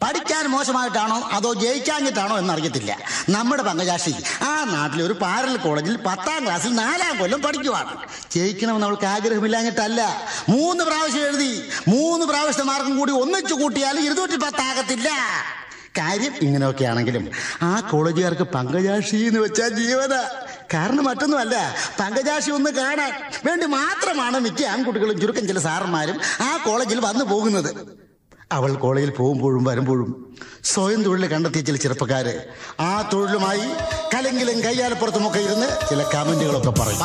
പഠിക്കാൻ മോശമായിട്ടാണോ അതോ ജയിക്കാഞ്ഞിട്ടാണോ എന്നറിയത്തില്ല നമ്മുടെ പങ്കജാക്ഷി ആ നാട്ടിലെ ഒരു പാരൽ കോളേജിൽ പത്താം ക്ലാസ്സിൽ നാലാം കൊല്ലം പഠിക്കുവാണ് ജയിക്കണമെന്ന് അവൾക്ക് ആഗ്രഹമില്ലാഞ്ഞിട്ടല്ല മൂന്ന് പ്രാവശ്യം എഴുതി മൂന്ന് പ്രാവശ്യത്തെ മാർക്കും കൂടി ഒന്നിച്ചു കൂട്ടിയാൽ ഇരുന്നൂറ്റി പത്താകത്തില്ല കാര്യം ഇങ്ങനെയൊക്കെ ആണെങ്കിലും ആ കോളേജുകാർക്ക് പങ്കജാക്ഷി എന്ന് വെച്ചാൽ ജീവന കാരണം മറ്റൊന്നുമല്ല പങ്കജാക്ഷി ഒന്ന് കാണാൻ വേണ്ടി മാത്രമാണ് മിക്ക ആൺകുട്ടികളും ചുരുക്കം ചില സാറന്മാരും ആ കോളേജിൽ വന്നു പോകുന്നത് അവൾ കോളേജിൽ പോകുമ്പോഴും വരുമ്പോഴും സ്വയം തൊഴിൽ കണ്ടെത്തിയ ചില ചെറുപ്പക്കാര് ആ തൊഴിലുമായി കലെങ്കിലും കയ്യാലപ്പുറത്തുമൊക്കെ ഇരുന്ന് ചില കമന്റുകളൊക്കെ പറയും